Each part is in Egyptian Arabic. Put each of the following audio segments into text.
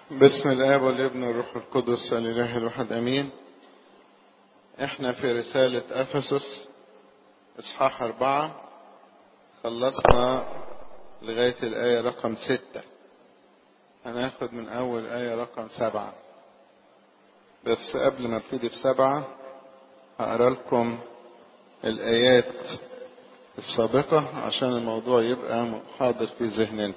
بسم الآب والابن والروح القدس الإله الواحد أمين احنا في رسالة أفسس إصحاح أربعة خلصنا لغاية الآية رقم ستة هناخد من أول آية رقم سبعة بس قبل ما ابتدي بسبعة هقرا لكم الآيات السابقة عشان الموضوع يبقى حاضر في ذهننا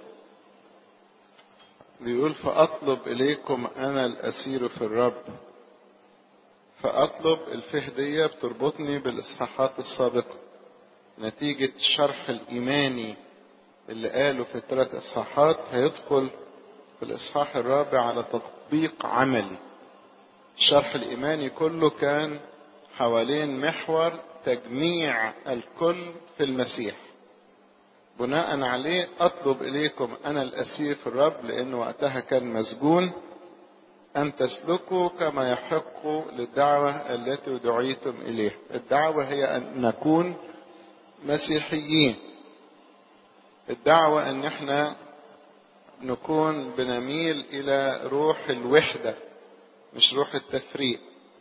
بيقول فأطلب إليكم أنا الأسير في الرب فأطلب الفهدية بتربطني بالإصحاحات السابقة نتيجة الشرح الإيماني اللي قاله في الثلاث إصحاحات هيدخل في الإصحاح الرابع على تطبيق عملي الشرح الإيماني كله كان حوالين محور تجميع الكل في المسيح بناء عليه أطلب إليكم أنا الأسير في الرب لأن وقتها كان مسجون أن تسلكوا كما يحق للدعوة التي دعيتم إليها الدعوة هي أن نكون مسيحيين الدعوة أن احنا نكون بنميل إلى روح الوحدة مش روح التفريق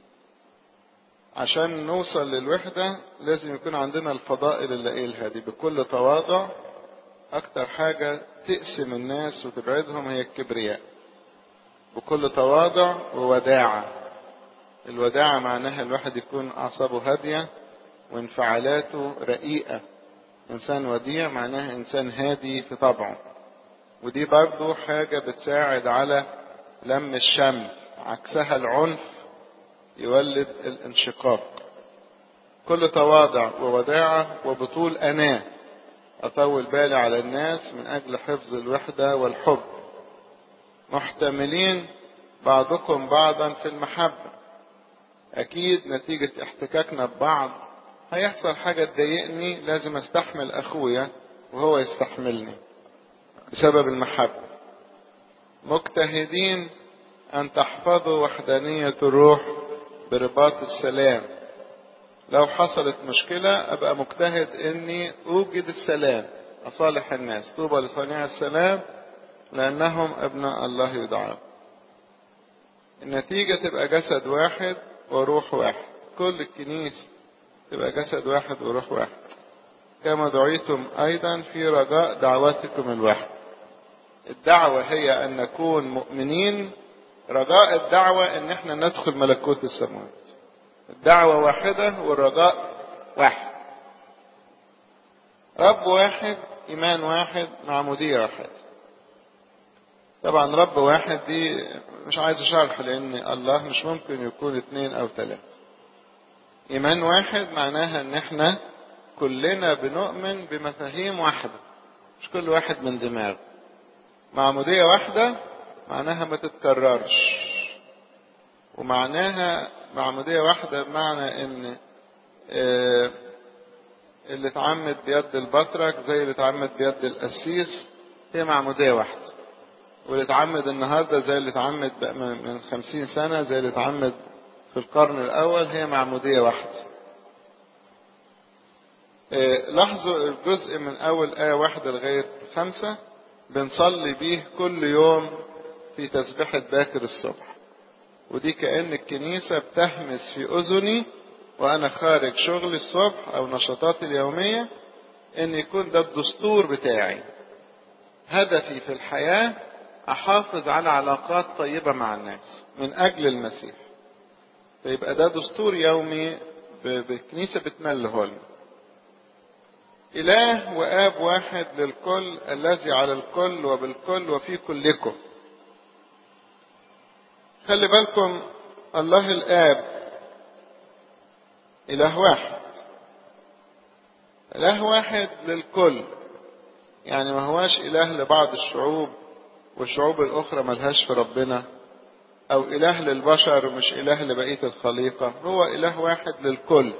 عشان نوصل للوحدة لازم يكون عندنا الفضائل اللي قايلها دي بكل تواضع أكتر حاجة تقسم الناس وتبعدهم هي الكبرياء بكل تواضع ووداعة الوداعة معناها الواحد يكون أعصابه هادية وانفعالاته رقيقة إنسان وديع معناها إنسان هادي في طبعه ودي برضو حاجة بتساعد على لم الشمل عكسها العنف يولد الانشقاق كل تواضع ووداعة وبطول أناه أطول بالي على الناس من أجل حفظ الوحدة والحب محتملين بعضكم بعضا في المحبة أكيد نتيجة احتكاكنا ببعض هيحصل حاجة تضايقني لازم استحمل أخويا وهو يستحملني بسبب المحبة مجتهدين أن تحفظوا وحدانية الروح برباط السلام لو حصلت مشكلة أبقى مجتهد إني أوجد السلام أصالح الناس طوبى لصانع السلام لأنهم أبناء الله يدعون النتيجة تبقى جسد واحد وروح واحد كل الكنيس تبقى جسد واحد وروح واحد كما دعيتم أيضا في رجاء دعوتكم الواحد الدعوة هي أن نكون مؤمنين رجاء الدعوة أن احنا ندخل ملكوت السماوات الدعوة واحدة والرجاء واحد رب واحد إيمان واحد معمودية واحد طبعا رب واحد دي مش عايز شرح لأن الله مش ممكن يكون اثنين أو ثلاثة إيمان واحد معناها إن احنا كلنا بنؤمن بمفاهيم واحدة مش كل واحد من دماغه معمودية واحدة معناها ما تتكررش ومعناها معمودية واحدة بمعنى ان اللي اتعمد بيد البطرك زي اللي اتعمد بيد القسيس هي معمودية واحدة واللي اتعمد النهاردة زي اللي اتعمد من خمسين سنة زي اللي اتعمد في القرن الأول هي معمودية واحدة لاحظوا الجزء من أول آية واحدة لغاية خمسة بنصلي بيه كل يوم في تسبيحة باكر الصبح ودي كأن الكنيسة بتهمس في أذني وأنا خارج شغل الصبح أو نشاطاتي اليومية إن يكون ده الدستور بتاعي هدفي في الحياة أحافظ على علاقات طيبة مع الناس من أجل المسيح فيبقى ده دستور يومي بالكنيسة بتمله لنا إله وآب واحد للكل الذي على الكل وبالكل وفي كلكم خلي بالكم الله الآب إله واحد إله واحد للكل يعني ما هواش إله لبعض الشعوب والشعوب الأخرى ملهاش في ربنا أو إله للبشر مش إله لبقية الخليقة هو إله واحد للكل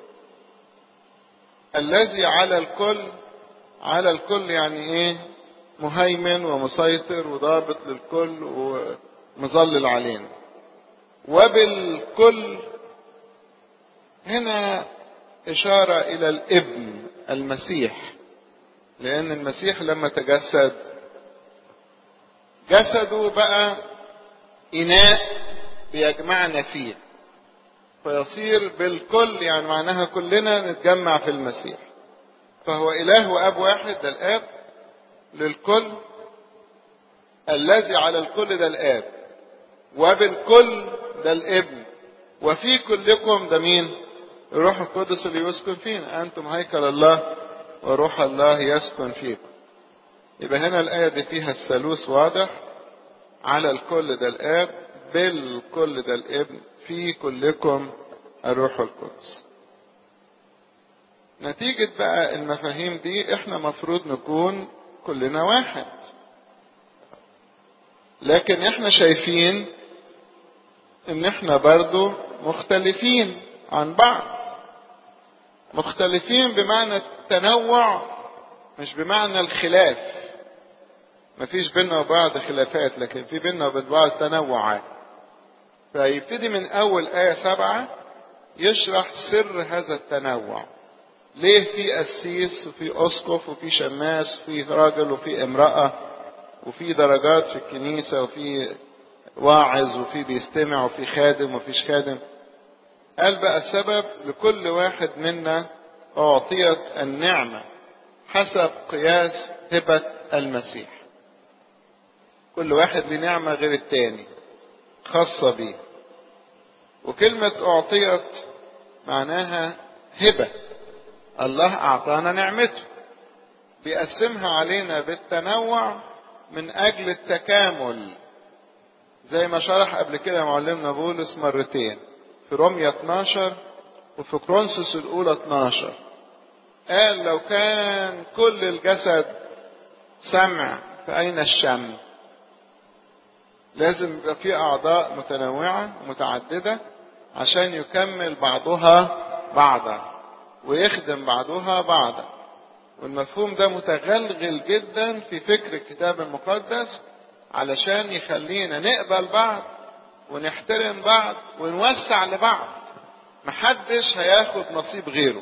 الذي على الكل على الكل يعني إيه مهيمن ومسيطر وضابط للكل ومظلل علينا وبالكل هنا إشارة إلى الابن المسيح لأن المسيح لما تجسد جسده بقى إناء بيجمعنا فيه فيصير بالكل يعني معناها كلنا نتجمع في المسيح فهو إله وأب واحد ده الآب للكل الذي على الكل ده الآب وبالكل ده الابن وفي كلكم ده مين الروح القدس اللي يسكن فينا أنتم هيكل الله وروح الله يسكن فيكم يبقى هنا الآية دي فيها الثالوث واضح على الكل ده الآب بالكل ده الابن في كلكم الروح القدس نتيجة بقى المفاهيم دي احنا مفروض نكون كلنا واحد لكن احنا شايفين ان احنا برضو مختلفين عن بعض مختلفين بمعنى التنوع مش بمعنى الخلاف مفيش بيننا وبعض خلافات لكن في بيننا وبين بعض تنوعات فيبتدي من اول آية سبعة يشرح سر هذا التنوع ليه في قسيس وفي اسقف وفي شماس وفي راجل وفي امرأة وفي درجات في الكنيسة وفي واعظ وفي بيستمع وفي خادم وفيش خادم قال بقى السبب لكل واحد منا أعطيت النعمة حسب قياس هبة المسيح كل واحد له نعمة غير التاني خاصة بيه وكلمة أعطيت معناها هبة الله أعطانا نعمته بيقسمها علينا بالتنوع من أجل التكامل زي ما شرح قبل كده معلمنا بولس مرتين في روميا 12 وفي كرونسوس الأولى 12 قال لو كان كل الجسد سمع فأين الشم لازم يبقى في أعضاء متنوعة ومتعددة عشان يكمل بعضها بعضا ويخدم بعضها بعضا والمفهوم ده متغلغل جدا في فكر الكتاب المقدس علشان يخلينا نقبل بعض ونحترم بعض ونوسع لبعض محدش هياخد نصيب غيره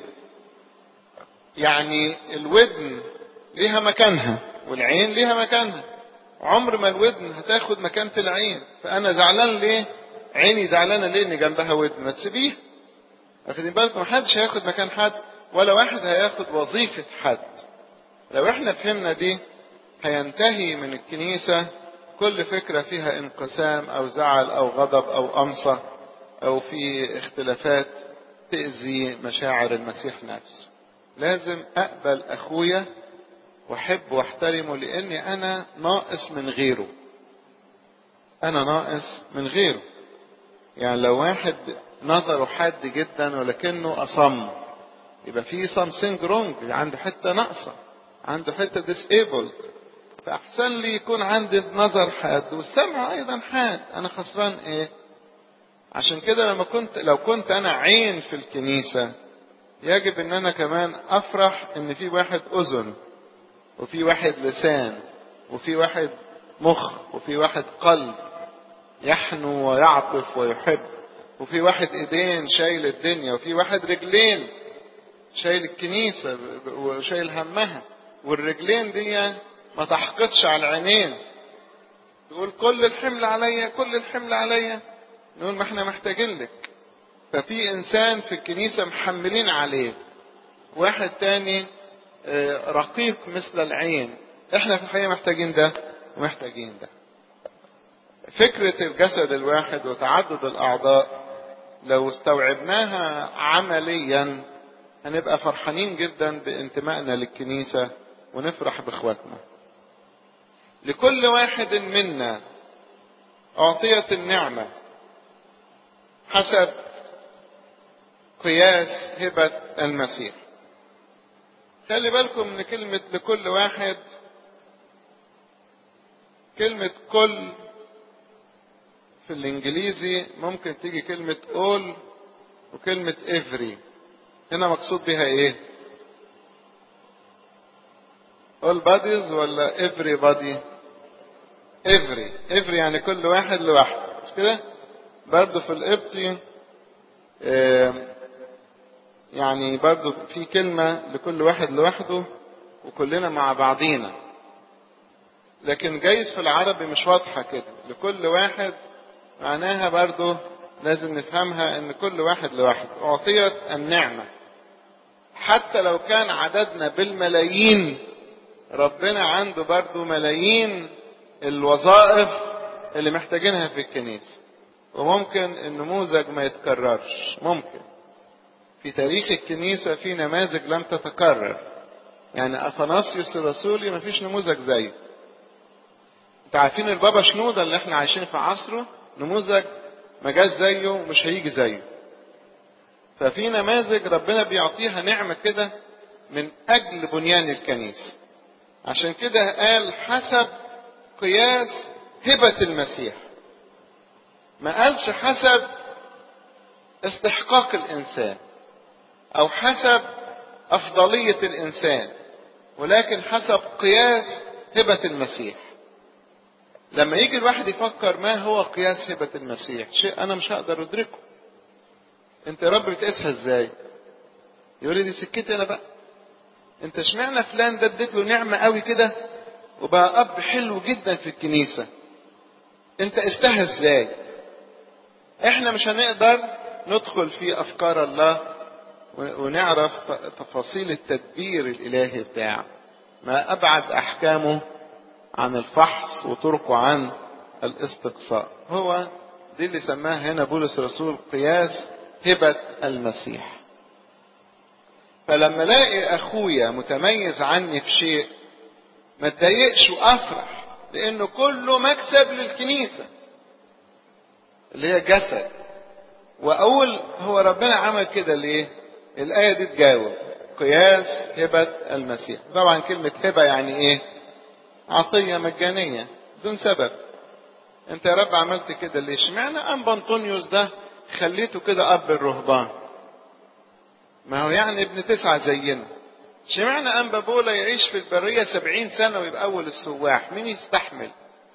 يعني الودن ليها مكانها والعين ليها مكانها عمر ما الودن هتاخد مكانة العين فأنا زعلان ليه عيني زعلانة ليه إن جنبها ودن ما تسيبيها واخدين بالكم محدش هياخد مكان حد ولا واحد هياخد وظيفة حد لو احنا فهمنا دي هينتهي من الكنيسة كل فكرة فيها انقسام أو زعل أو غضب أو أمصة أو في اختلافات تأذي مشاعر المسيح نفسه لازم أقبل أخويا وأحب وأحترمه لأني أنا ناقص من غيره أنا ناقص من غيره يعني لو واحد نظره حاد جدا ولكنه أصم يبقى في something wrong عنده حتة ناقصة عنده حتة disabled فأحسن لي يكون عندي النظر حاد والسمع أيضا حاد أنا خسران إيه؟ عشان كده لما كنت لو كنت أنا عين في الكنيسة يجب إن أنا كمان أفرح إن في واحد أذن وفي واحد لسان وفي واحد مخ وفي واحد قلب يحنو ويعطف ويحب وفي واحد ايدين شايل الدنيا وفي واحد رجلين شايل الكنيسة وشايل همها والرجلين دي ما تحقدش على العينين تقول كل الحمل عليا كل الحمل عليا نقول ما احنا محتاجين لك ففي انسان في الكنيسة محملين عليه واحد تاني رقيق مثل العين احنا في الحقيقة محتاجين ده ومحتاجين ده فكرة الجسد الواحد وتعدد الأعضاء لو استوعبناها عمليا هنبقى فرحانين جدا بانتمائنا للكنيسة ونفرح بإخواتنا لكل واحد منا أعطيت النعمة حسب قياس هبة المسيح خلي بالكم من كلمة لكل واحد كلمة كل في الانجليزي ممكن تيجي كلمة all وكلمة every هنا مقصود بها ايه all bodies ولا everybody every every يعني كل واحد لوحده مش كده برضه في القبطي يعني برضه في كلمة لكل واحد لوحده وكلنا مع بعضينا لكن جايز في العربي مش واضحة كده لكل واحد معناها برضو لازم نفهمها ان كل واحد لوحده اعطيت النعمة حتى لو كان عددنا بالملايين ربنا عنده برضو ملايين الوظائف اللي محتاجينها في الكنيسة وممكن النموذج ما يتكررش ممكن في تاريخ الكنيسة في نماذج لم تتكرر يعني أثناسيوس الرسولي ما فيش نموذج زيه انت عارفين البابا شنودة اللي احنا عايشين في عصره نموذج ما جاش زيه ومش هيجي زيه ففي نماذج ربنا بيعطيها نعمة كده من أجل بنيان الكنيسة عشان كده قال حسب قياس هبة المسيح ما قالش حسب استحقاق الإنسان أو حسب أفضلية الإنسان ولكن حسب قياس هبة المسيح لما يجي الواحد يفكر ما هو قياس هبة المسيح شيء أنا مش هقدر أدركه أنت يا رب بتقيسها إزاي يقول لي دي سكتي أنا بقى أنت اشمعنى فلان ده اديت له نعمة قوي كده وبقى أب حلو جدا في الكنيسة أنت قستها إزاي إحنا مش هنقدر ندخل في أفكار الله ونعرف تفاصيل التدبير الإلهي بتاعه ما أبعد أحكامه عن الفحص وطرقه عن الاستقصاء هو دي اللي سماها هنا بولس الرسول قياس هبة المسيح فلما الاقي اخويا متميز عني في شيء ما اتضايقش وافرح لانه كله مكسب للكنيسة اللي هي جسد واقول هو ربنا عمل كده ليه الايه دي تجاوب قياس هبة المسيح طبعا كلمة هبة يعني ايه عطية مجانية بدون سبب انت يا رب عملت كده ليه اشمعنى ام بنطونيوس ده خليته كده اب الرهبان ما هو يعني ابن تسعة زينا اشمعنى ام بابولا يعيش في البرية سبعين سنة ويبقى اول السواح مين يستحمل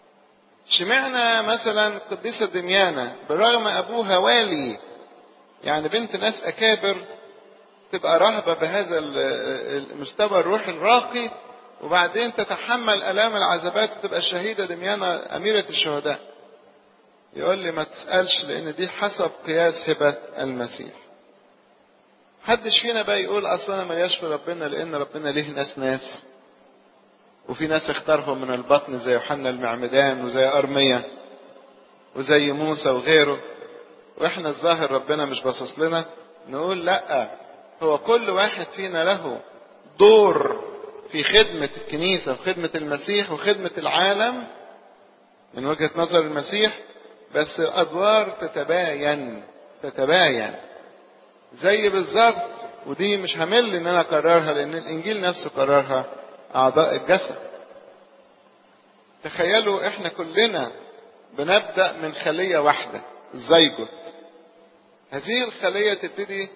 اشمعنى مثلا قديسة دميانة بالرغم ابوها والي يعني بنت ناس اكابر تبقى رهبة بهذا المستوى الروحي الراقي وبعدين تتحمل الام العذابات وتبقى الشهيده دميانه اميره الشهداء يقول لي ما تسالش لان دي حسب قياس هبه المسيح حدش فينا بقى يقول اصلا انا ملياش في ربنا لان ربنا ليه ناس ناس وفي ناس اختارهم من البطن زي يوحنا المعمدان وزي ارميا وزي موسى وغيره واحنا الظاهر ربنا مش باصص لنا نقول لا هو كل واحد فينا له دور في خدمة الكنيسة وخدمة المسيح وخدمة العالم من وجهة نظر المسيح بس الأدوار تتباين تتباين زي بالظبط ودي مش همل ان انا اكررها لان الانجيل نفسه كررها اعضاء الجسد تخيلوا احنا كلنا بنبدا من خليه واحده الزيجوت هذه الخليه تبتدي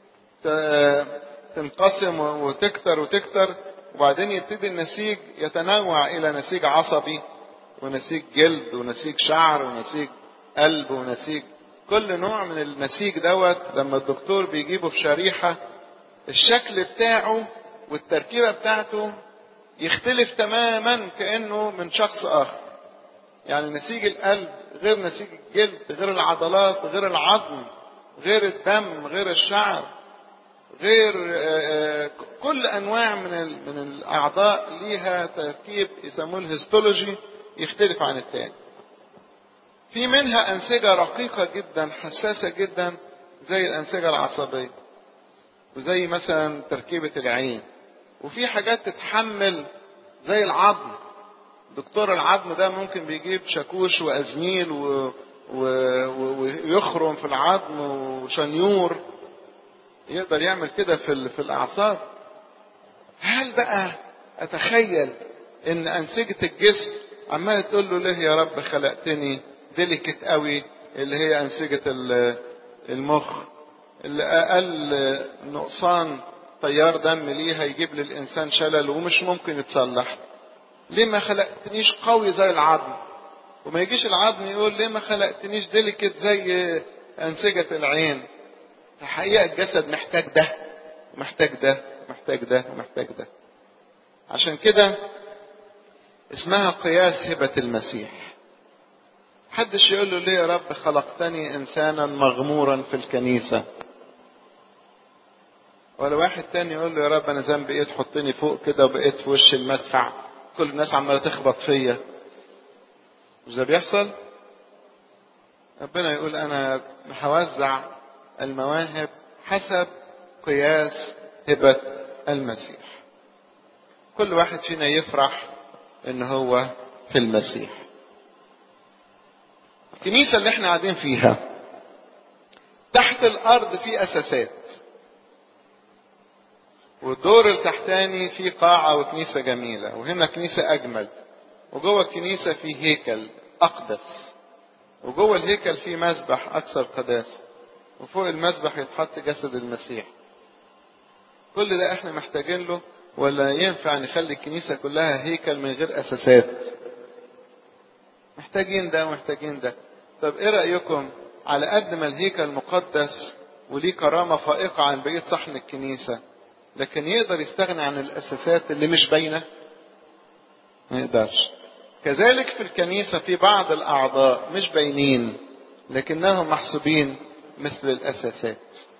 تنقسم وتكتر وتكتر وبعدين يبتدي النسيج يتنوع الى نسيج عصبي ونسيج جلد ونسيج شعر ونسيج قلب ونسيج كل نوع من النسيج دوت لما الدكتور بيجيبه في شريحة الشكل بتاعه والتركيبة بتاعته يختلف تماما كأنه من شخص آخر يعني نسيج القلب غير نسيج الجلد غير العضلات غير العظم غير الدم غير الشعر غير كل انواع من من الاعضاء ليها تركيب يسموه الهيستولوجي يختلف عن التاني في منها انسجه رقيقه جدا حساسه جدا زي الانسجه العصبيه وزي مثلا تركيبه العين وفي حاجات تتحمل زي العظم دكتور العظم ده ممكن بيجيب شاكوش وازميل و... و... ويخرم في العظم وشنيور يقدر يعمل كده في في الاعصاب هل بقى اتخيل ان انسجه الجسم عماله تقول له ليه يا رب خلقتني ديليكت قوي اللي هي انسجه المخ اللي اقل نقصان تيار دم ليها يجيب للانسان شلل ومش ممكن يتصلح ليه ما خلقتنيش قوي زي العظم وما يجيش العظم يقول ليه ما خلقتنيش ديليكت زي انسجه العين الحقيقة الجسد محتاج ده ومحتاج ده ومحتاج ده ومحتاج ده عشان كده اسمها قياس هبة المسيح حدش يقول له ليه يا رب خلقتني انسانا مغمورا في الكنيسة ولا واحد تاني يقول له يا رب انا ذنبي ايه تحطني فوق كده وبقيت في وش المدفع كل الناس عمالة تخبط فيا مش ده بيحصل ربنا يقول انا هوزع المواهب حسب قياس هبة المسيح كل واحد فينا يفرح ان هو في المسيح الكنيسة اللي احنا قاعدين فيها تحت الارض في اساسات والدور التحتاني في قاعة وكنيسة جميلة وهنا كنيسة اجمل وجوه الكنيسة في هيكل اقدس وجوه الهيكل في مسبح اكثر قداسة وفوق المسبح يتحط جسد المسيح كل ده احنا محتاجين له ولا ينفع نخلي الكنيسة كلها هيكل من غير اساسات محتاجين ده ومحتاجين ده طب ايه رأيكم على قد ما الهيكل مقدس وليه كرامة فائقة عن بقية صحن الكنيسة لكن يقدر يستغني عن الاساسات اللي مش باينة ما يقدرش كذلك في الكنيسة في بعض الاعضاء مش باينين لكنهم محسوبين مثل الاساسات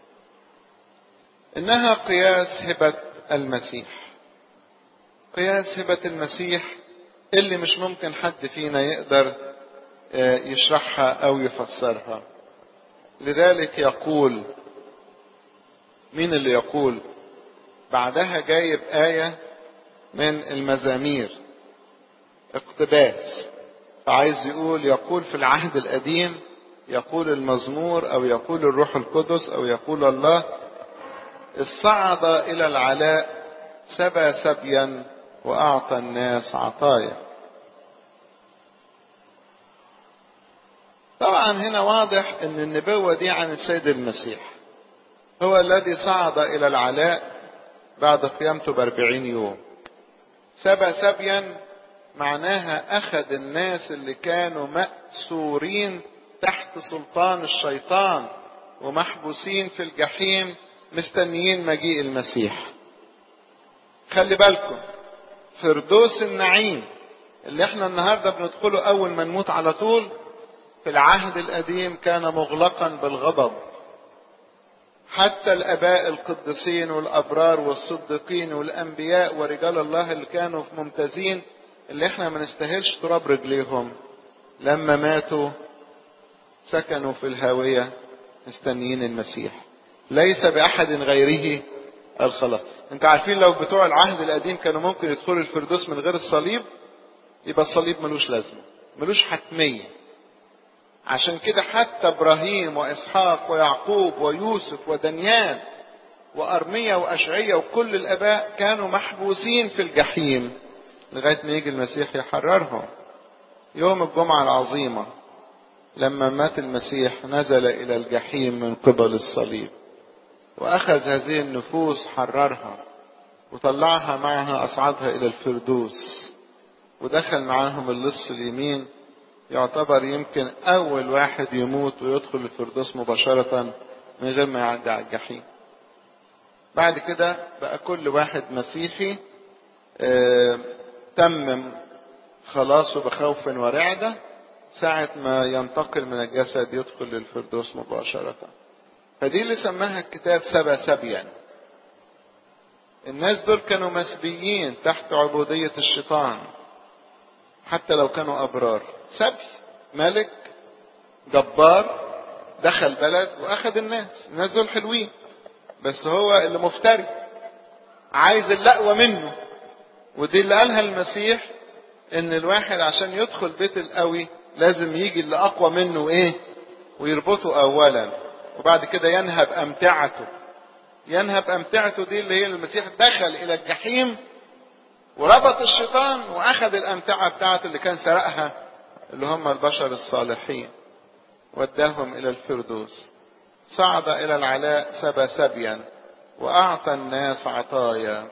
انها قياس هبة المسيح قياس هبة المسيح اللي مش ممكن حد فينا يقدر يشرحها او يفسرها لذلك يقول مين اللي يقول بعدها جايب آية من المزامير اقتباس فعايز يقول يقول في العهد القديم يقول المزمور او يقول الروح القدس او يقول الله الصعد الى العلاء سبى سبيا واعطى الناس عطايا طبعا هنا واضح ان النبوة دي عن السيد المسيح هو الذي صعد الى العلاء بعد قيامته باربعين يوم سبى سبيا معناها اخذ الناس اللي كانوا مأسورين تحت سلطان الشيطان ومحبوسين في الجحيم مستنيين مجيء المسيح خلي بالكم فردوس النعيم اللي احنا النهارده بندخله اول ما نموت على طول في العهد القديم كان مغلقا بالغضب حتى الاباء القديسين والابرار والصديقين والانبياء ورجال الله اللي كانوا ممتازين اللي احنا ما نستاهلش تراب رجليهم لما ماتوا سكنوا في الهاويه مستنيين المسيح ليس باحد غيره الخلاص انت عارفين لو بتوع العهد القديم كانوا ممكن يدخلوا الفردوس من غير الصليب يبقى الصليب ملوش لازمه ملوش حتميه عشان كده حتى ابراهيم واسحاق ويعقوب ويوسف ودانيال وارميا واشعيا وكل الاباء كانوا محبوسين في الجحيم لغايه ما يجي المسيح يحررهم يوم الجمعه العظيمه لما مات المسيح نزل الى الجحيم من قبل الصليب واخذ هذه النفوس حررها وطلعها معها اصعدها الى الفردوس ودخل معاهم اللص اليمين يعتبر يمكن اول واحد يموت ويدخل الفردوس مباشرة من غير ما يعدي على الجحيم بعد كده بقى كل واحد مسيحي اه تمم خلاصه بخوف ورعدة ساعة ما ينتقل من الجسد يدخل للفردوس مباشرة فدي اللي سماها الكتاب سبا سبيا الناس دول كانوا مسبيين تحت عبودية الشيطان حتى لو كانوا أبرار سبي ملك جبار دخل بلد وأخذ الناس الناس دول حلوين بس هو اللي مفتري عايز الأقوى منه ودي اللي قالها المسيح ان الواحد عشان يدخل بيت القوي لازم يجي اللي اقوى منه ايه ويربطه اولا وبعد كده ينهب امتعته ينهب امتعته دي اللي هي المسيح دخل الى الجحيم وربط الشيطان واخذ الامتعه بتاعته اللي كان سرقها اللي هم البشر الصالحين وداهم الى الفردوس صعد الى العلاء سبا سبيا واعطى الناس عطايا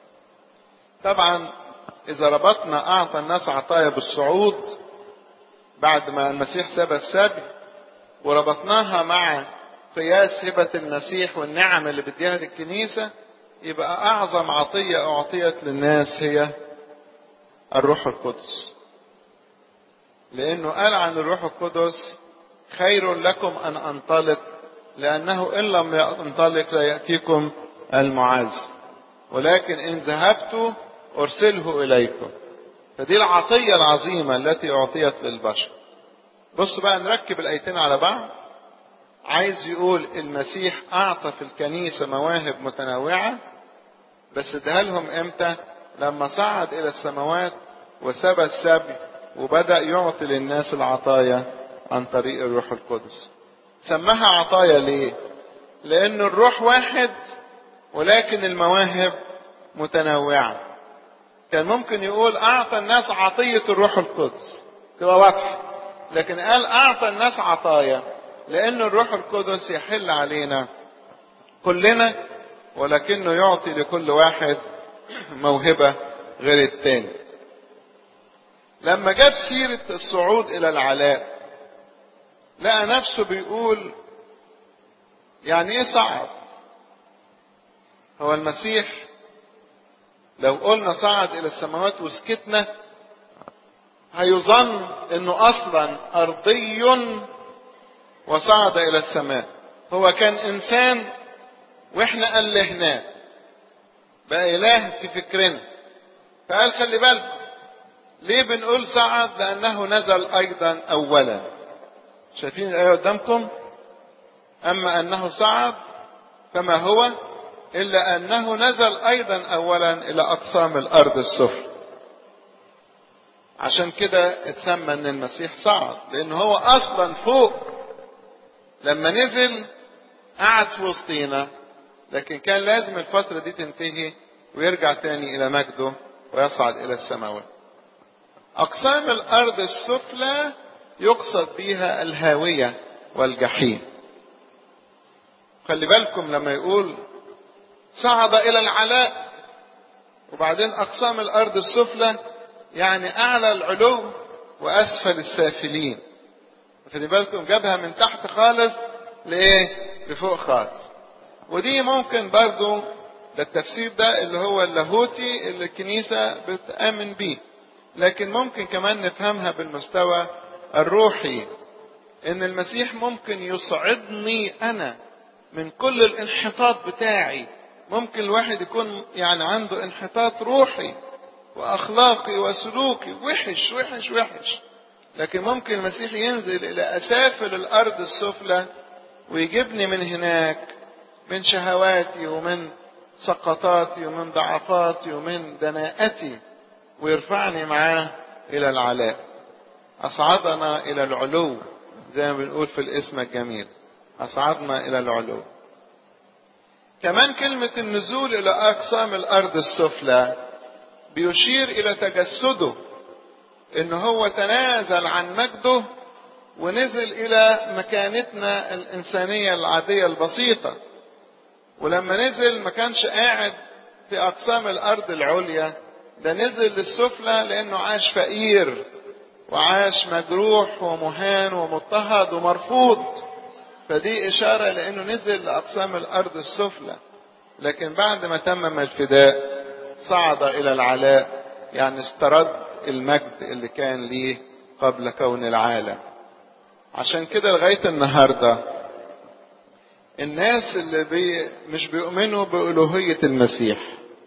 طبعا اذا ربطنا اعطى الناس عطايا بالصعود بعد ما المسيح ساب السبي وربطناها مع قياس هبة المسيح والنعم اللي بديها للكنيسة يبقى أعظم عطية أعطيت للناس هي الروح القدس لأنه قال عن الروح القدس خير لكم أن أنطلق لأنه إن لم أنطلق لا يأتيكم المعز ولكن إن ذهبت أرسله إليكم فدي العطية العظيمة التي أعطيت للبشر بص بقى نركب الآيتين على بعض عايز يقول المسيح أعطى في الكنيسة مواهب متنوعة بس ادها لهم امتى لما صعد إلى السماوات وسبى السبي وبدأ يعطي للناس العطايا عن طريق الروح القدس سماها عطايا ليه لأن الروح واحد ولكن المواهب متنوعة كان ممكن يقول أعطى الناس عطية الروح القدس تبقى واضحة لكن قال أعطى الناس عطايا لأن الروح القدس يحل علينا كلنا ولكنه يعطي لكل واحد موهبة غير التاني لما جاب سيرة الصعود إلى العلاء لقى نفسه بيقول يعني ايه صعد هو المسيح لو قلنا صعد الى السماوات وسكتنا هيظن انه اصلا ارضي وصعد الى السماء هو كان انسان واحنا الهناه بقى اله في فكرنا فقال خلي بالكم ليه بنقول صعد لانه نزل ايضا اولا شايفين الايه قدامكم اما انه صعد فما هو الا انه نزل ايضا اولا الى اقسام الارض السفلى عشان كده اتسمى ان المسيح صعد لان هو اصلا فوق لما نزل قعد في وسطينا لكن كان لازم الفترة دي تنتهي ويرجع تاني الى مجده ويصعد الى السماوات اقسام الارض السفلى يقصد بها الهاوية والجحيم خلي بالكم لما يقول صعد الى العلاء وبعدين اقسام الارض السفلى يعني اعلى العلو واسفل السافلين خلي بالكم جابها من تحت خالص لايه لفوق خالص ودي ممكن برضو ده التفسير ده اللي هو اللاهوتي اللي الكنيسة بتآمن بيه لكن ممكن كمان نفهمها بالمستوى الروحي ان المسيح ممكن يصعدني انا من كل الانحطاط بتاعي ممكن الواحد يكون يعني عنده انحطاط روحي واخلاقي وسلوكي وحش وحش وحش لكن ممكن المسيح ينزل الى اسافل الارض السفلى ويجيبني من هناك من شهواتي ومن سقطاتي ومن ضعفاتي ومن دناءتي ويرفعني معاه الى العلاء اصعدنا الى العلو زي ما بنقول في الاسم الجميل اصعدنا الى العلو كمان كلمة النزول الى اقسام الارض السفلى بيشير الى تجسده ان هو تنازل عن مجده ونزل الى مكانتنا الانسانية العادية البسيطة ولما نزل ما كانش قاعد في اقسام الارض العليا ده نزل للسفلى لانه عاش فقير وعاش مجروح ومهان ومضطهد ومرفوض فدي اشارة لانه نزل لاقسام الارض السفلى لكن بعد ما تمم الفداء صعد الى العلاء يعني استرد المجد اللي كان ليه قبل كون العالم عشان كده لغاية النهاردة الناس اللي بي مش بيؤمنوا بألوهية المسيح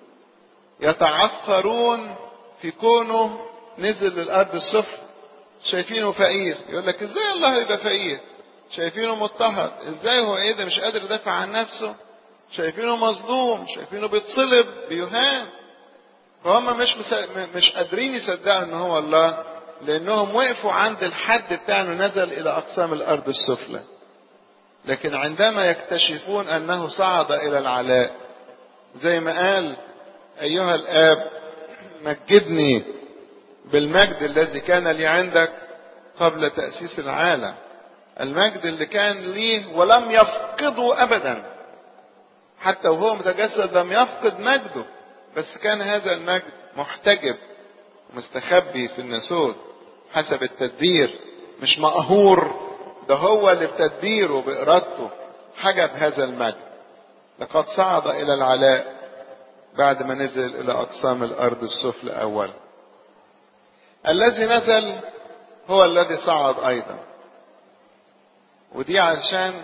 يتعثرون في كونه نزل للأرض السفلى شايفينه فقير يقول لك ازاي الله يبقى فقير شايفينه مضطهد ازاي هو ايه ده مش قادر يدافع عن نفسه شايفينه مظلوم شايفينه بيتصلب بيهان فهم مش مش قادرين يصدقوا ان هو الله لانهم وقفوا عند الحد بتاع انه نزل الى اقسام الارض السفلى لكن عندما يكتشفون انه صعد الى العلاء زي ما قال ايها الاب مجدني بالمجد الذي كان لي عندك قبل تاسيس العالم المجد اللي كان ليه ولم يفقده ابدا حتى وهو متجسد لم يفقد مجده بس كان هذا المجد محتجب مستخبي في الناسوت حسب التدبير مش مقهور ده هو اللي بتدبيره بإرادته حجب هذا المجد لقد صعد إلى العلاء بعد ما نزل إلى أقسام الأرض السفلى أولا الذي نزل هو الذي صعد أيضا ودي علشان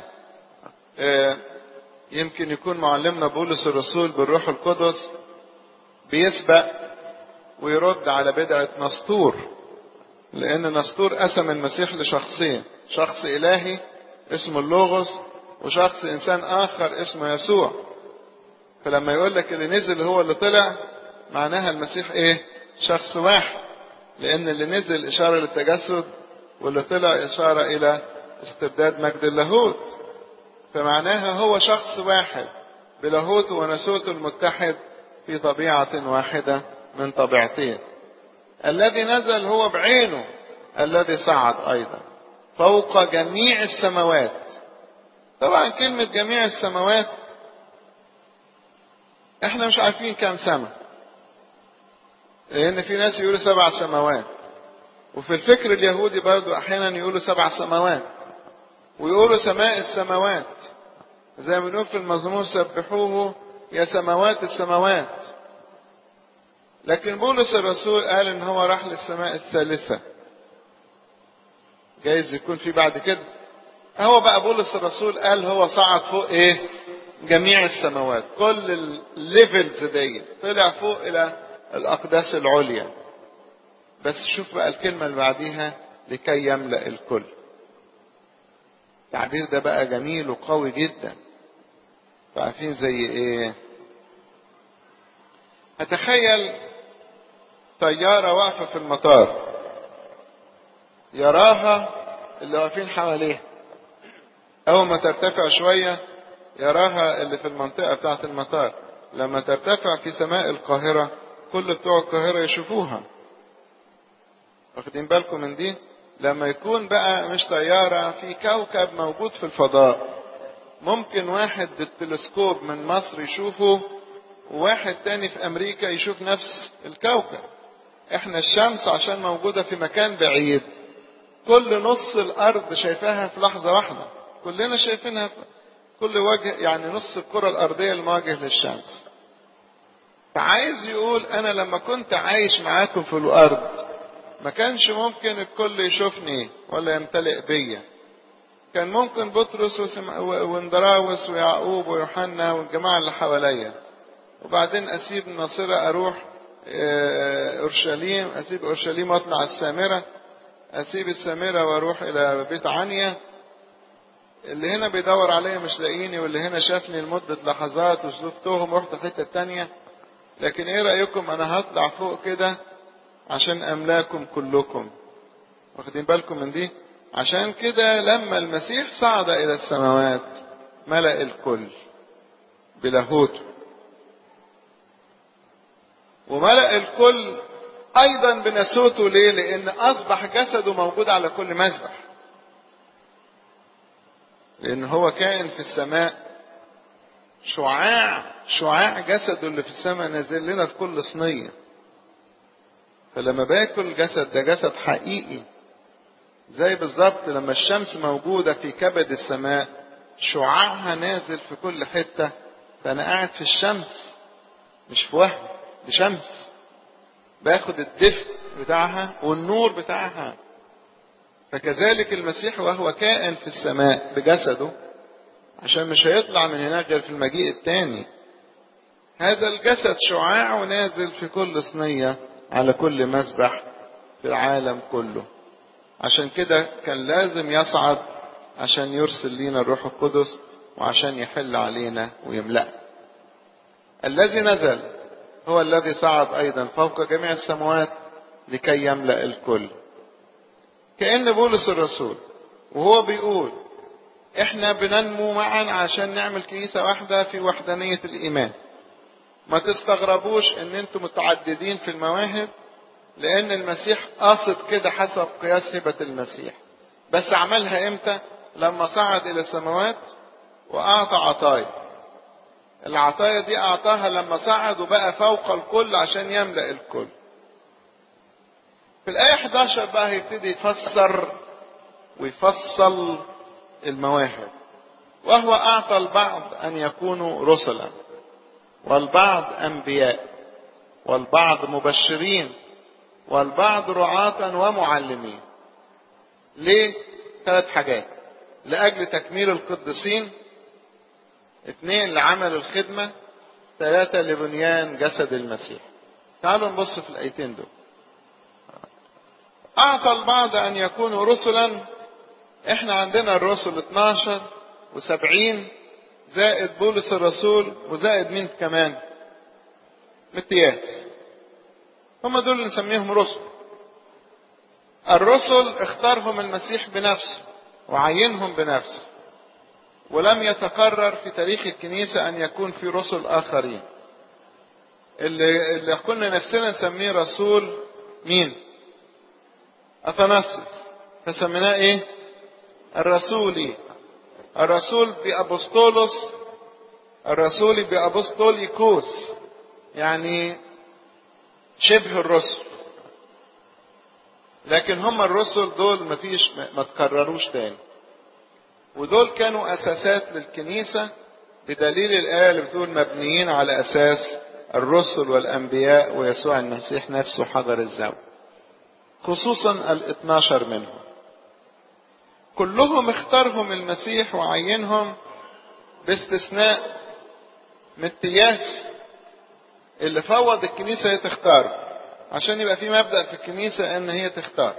يمكن يكون معلمنا بولس الرسول بالروح القدس بيسبق ويرد على بدعة نسطور لأن نسطور قسم المسيح لشخصين شخص إلهي اسمه اللوغوس وشخص إنسان آخر اسمه يسوع فلما يقول لك اللي نزل هو اللي طلع معناها المسيح إيه شخص واحد لأن اللي نزل إشارة للتجسد واللي طلع إشارة إلى استبداد مجد اللاهوت فمعناها هو شخص واحد بلاهوته ونسوته المتحد في طبيعة واحدة من طبيعتين الذي نزل هو بعينه الذي صعد أيضا فوق جميع السماوات طبعا كلمة جميع السماوات احنا مش عارفين كام سماء لأن في ناس يقولوا سبع سماوات وفي الفكر اليهودي برضو أحيانا يقولوا سبع سماوات ويقولوا سماء السماوات زي ما بنقول في المزمور سبحوه يا سماوات السماوات لكن بولس الرسول قال ان هو راح للسماء الثالثة جايز يكون في بعد كده هو بقى بولس الرسول قال هو صعد فوق ايه جميع السماوات كل الليفلز دي طلع فوق الى الاقداس العليا بس شوف بقى الكلمة اللي بعديها لكي يملأ الكل التعبير ده بقى جميل وقوي جدا عارفين زي ايه اتخيل طيارة واقفة في المطار يراها اللي واقفين حواليها اول ما ترتفع شوية يراها اللي في المنطقة بتاعة المطار لما ترتفع في سماء القاهرة كل بتوع القاهرة يشوفوها واخدين بالكم من دي لما يكون بقى مش طيارة في كوكب موجود في الفضاء ممكن واحد بالتلسكوب من مصر يشوفه وواحد تاني في امريكا يشوف نفس الكوكب احنا الشمس عشان موجودة في مكان بعيد كل نص الارض شايفاها في لحظة واحدة كلنا شايفينها كل وجه يعني نص الكرة الارضية المواجه للشمس فعايز يقول انا لما كنت عايش معاكم في الارض ما كانش ممكن الكل يشوفني ولا يمتلئ بيا كان ممكن بطرس واندراوس ويعقوب ويوحنا والجماعة اللي حواليا وبعدين اسيب الناصرة اروح اورشليم اسيب اورشليم واطلع السامرة اسيب السامرة واروح الى بيت عنيا اللي هنا بيدور عليا مش لاقيني واللي هنا شافني لمدة لحظات وشفتهم ورحت حتة تانية لكن ايه رأيكم انا هطلع فوق كده عشان املاكم كلكم واخدين بالكم من دي عشان كده لما المسيح صعد الى السماوات ملأ الكل بلاهوته وملأ الكل ايضا بنسوته ليه لان اصبح جسده موجود على كل مذبح لان هو كائن في السماء شعاع شعاع جسده اللي في السماء نازل لنا في كل صينيه فلما باكل جسد ده جسد حقيقي زي بالظبط لما الشمس موجودة في كبد السماء شعاعها نازل في كل حتة فأنا قاعد في الشمس مش في وهم دي شمس باخد الدفء بتاعها والنور بتاعها فكذلك المسيح وهو كائن في السماء بجسده عشان مش هيطلع من هناك غير في المجيء الثاني هذا الجسد شعاع ونازل في كل صينيه على كل مسبح في العالم كله عشان كده كان لازم يصعد عشان يرسل لينا الروح القدس وعشان يحل علينا ويملأ الذي نزل هو الذي صعد أيضا فوق جميع السماوات لكي يملأ الكل كأن بولس الرسول وهو بيقول احنا بننمو معا عشان نعمل كنيسة واحدة في وحدانية الإيمان ما تستغربوش ان انتم متعددين في المواهب لان المسيح قاصد كده حسب قياس هبة المسيح بس عملها امتى لما صعد الى السماوات واعطى عطايا العطايا دي اعطاها لما صعد وبقى فوق الكل عشان يملأ الكل في الآية 11 بقى هيبتدي يفسر ويفصل المواهب وهو أعطى البعض أن يكونوا رسلا والبعض أنبياء والبعض مبشرين والبعض رعاة ومعلمين ليه ثلاث حاجات لأجل تكميل القديسين اثنين لعمل الخدمة ثلاثة لبنيان جسد المسيح تعالوا نبص في الآيتين دول أعطى البعض أن يكونوا رسلا احنا عندنا الرسل 12 و70 زائد بولس الرسول وزائد مين كمان متياس هم دول اللي نسميهم رسل الرسل اختارهم المسيح بنفسه وعينهم بنفسه ولم يتكرر في تاريخ الكنيسة أن يكون في رسل آخرين اللي, اللي كنا نفسنا نسميه رسول مين أثناسيوس فسميناه إيه الرسولي الرسول بأبسطولوس الرسولي بأبسطوليكوس يعني شبه الرسل لكن هم الرسل دول مفيش ما تكرروش تاني ودول كانوا اساسات للكنيسه بدليل الايه اللي بتقول مبنيين على اساس الرسل والانبياء ويسوع المسيح نفسه حضر الزوج خصوصا الاثناشر منهم كلهم اختارهم المسيح وعينهم باستثناء متياس اللي فوض الكنيسه هي تختاره عشان يبقى في مبدا في الكنيسه ان هي تختار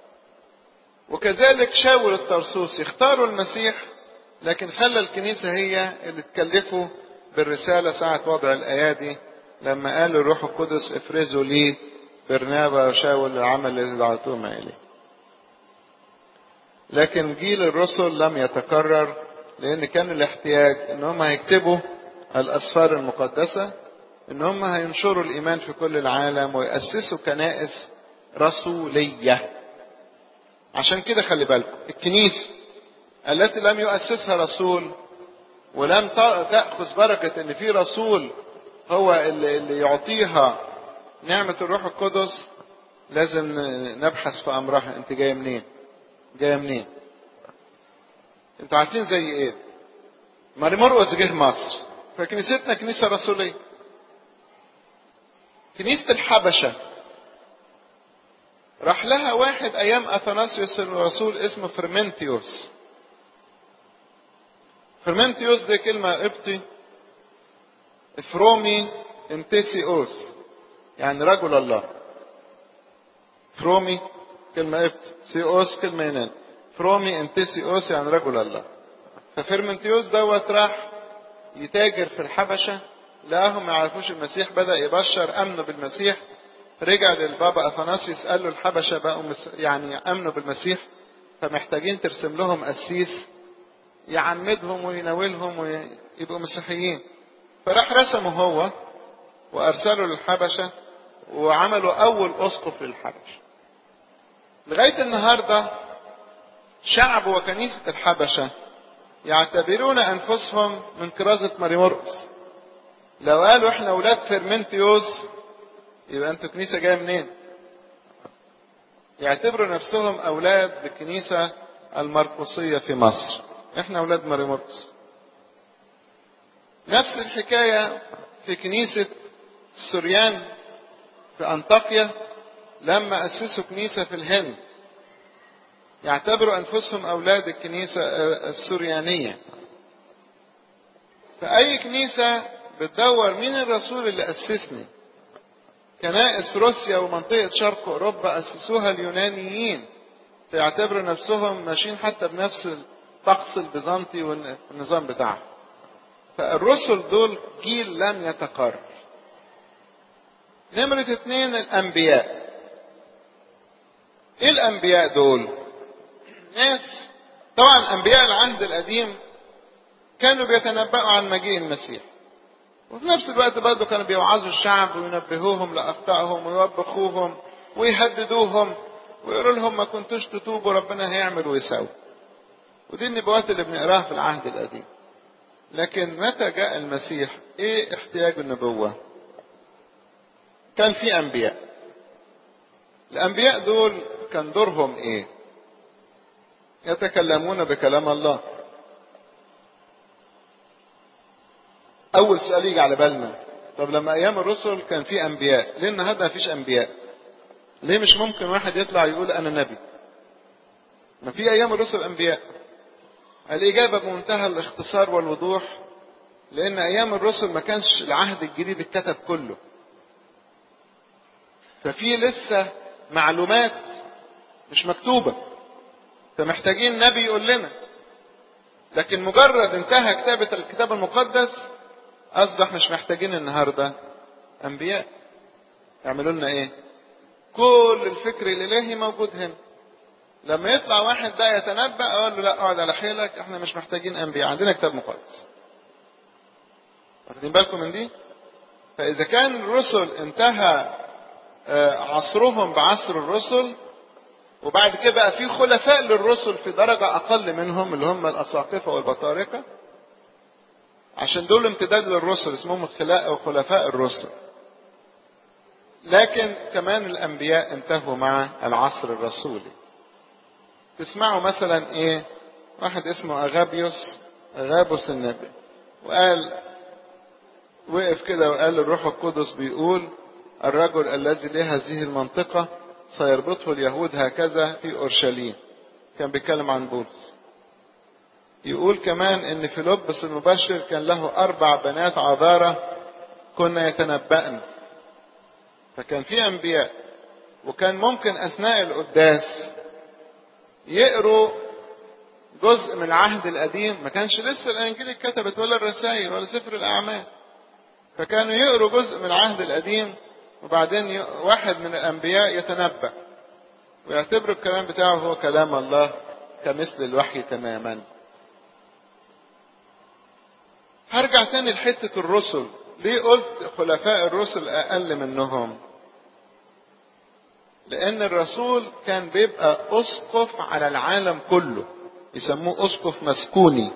وكذلك شاول الطرسوس اختاروا المسيح لكن خلى الكنيسة هي اللي تكلفه بالرسالة ساعة وضع الأيادي لما قال الروح القدس افرزوا لي برنابا وشاول العمل الذي دعوتهما إليه لكن جيل الرسل لم يتكرر لأن كان الاحتياج إن هم هيكتبوا الأسفار المقدسة إن هم هينشروا الإيمان في كل العالم ويأسسوا كنائس رسولية عشان كده خلي بالكم الكنيسة التي لم يؤسسها رسول ولم تأخذ بركة ان في رسول هو اللي, اللي يعطيها نعمة الروح القدس لازم نبحث في امرها انت جاية منين جاية منين انتوا عارفين زي ايه ماري مرقس جه مصر فكنيستنا كنيسة رسولية كنيسة الحبشة راح لها واحد ايام اثناسيوس الرسول اسمه فرمنتيوس فرمنتيوس دي كلمة قبطي افرومي انتسيوس يعني رجل الله فرومي كلمة قبطي سيوس كلمة يونان فرومي انتسيوس يعني رجل الله ففرمنتيوس دوت راح يتاجر في الحبشة لقاهم ما يعرفوش المسيح بدأ يبشر أمنوا بالمسيح رجع للبابا اثناسيوس قال له الحبشه بقوا مس... يعني امنوا بالمسيح فمحتاجين ترسم لهم قسيس يعمدهم ويناولهم ويبقوا مسيحيين فراح رسمه هو وارسله للحبشه وعملوا اول اسقف للحبشه لغايه النهارده شعب وكنيسه الحبشه يعتبرون انفسهم من كرازه ماري مرقس لو قالوا احنا اولاد فيرمنتيوس يبقى انتوا كنيسة جاية منين؟ يعتبروا نفسهم أولاد الكنيسة المرقسية في مصر. احنا أولاد ماري مرقس. نفس الحكاية في كنيسة السوريان في أنطاكيا لما أسسوا كنيسة في الهند. يعتبروا أنفسهم أولاد الكنيسة السوريانية. فأي كنيسة بتدور مين الرسول اللي أسسني؟ كنائس روسيا ومنطقة شرق أوروبا أسسوها اليونانيين فيعتبروا نفسهم ماشيين حتى بنفس الطقس البيزنطي والنظام بتاعهم فالرسل دول جيل لم يتكرر نمرة اتنين الأنبياء إيه الأنبياء دول؟ ناس طبعا أنبياء العهد القديم كانوا بيتنبأوا عن مجيء المسيح وفي نفس الوقت برضه كانوا بيوعظوا الشعب وينبهوهم لأخطائهم ويوبخوهم ويهددوهم ويقولوا لهم ما كنتوش تتوبوا ربنا هيعمل ويسوي ودي النبوات اللي بنقراها في العهد القديم لكن متى جاء المسيح ايه احتياج النبوة كان في انبياء الانبياء دول كان دورهم ايه يتكلمون بكلام الله اول سؤال يجي على بالنا طب لما ايام الرسل كان في انبياء ليه النهارده مفيش انبياء ليه مش ممكن واحد يطلع يقول انا نبي ما في أيام الرسل أنبياء الإجابة بمنتهى الاختصار والوضوح لأن أيام الرسل ما كانش العهد الجديد اتكتب كله ففي لسه معلومات مش مكتوبة فمحتاجين نبي يقول لنا لكن مجرد انتهى كتابة الكتاب المقدس أصبح مش محتاجين النهاردة أنبياء يعملوا لنا إيه؟ كل الفكر الإلهي موجود هنا لما يطلع واحد بقى يتنبأ أقول له لا اقعد على حيلك احنا مش محتاجين أنبياء عندنا كتاب مقدس واخدين بالكم من دي؟ فإذا كان الرسل انتهى عصرهم بعصر الرسل وبعد كده بقى في خلفاء للرسل في درجة أقل منهم اللي هم الأساقفة والبطاركة عشان دول امتداد للرسل اسمهم خلاء وخلفاء الرسل لكن كمان الأنبياء انتهوا مع العصر الرسولي تسمعوا مثلا ايه واحد اسمه أغابيوس أغابوس النبي وقال وقف كده وقال الروح القدس بيقول الرجل الذي له هذه المنطقة سيربطه اليهود هكذا في أورشليم كان بيتكلم عن بولس يقول كمان ان فيلبس المبشر كان له اربع بنات عذارة كنا يتنبأن فكان في انبياء وكان ممكن اثناء القداس يقروا جزء من العهد القديم ما كانش لسه الانجيل اتكتبت ولا الرسائل ولا سفر الاعمال فكانوا يقروا جزء من العهد القديم وبعدين واحد من الانبياء يتنبأ ويعتبروا الكلام بتاعه هو كلام الله كمثل الوحي تماما هرجع تاني لحتة الرسل ليه قلت خلفاء الرسل أقل منهم لأن الرسول كان بيبقى أسقف على العالم كله يسموه أسقف مسكوني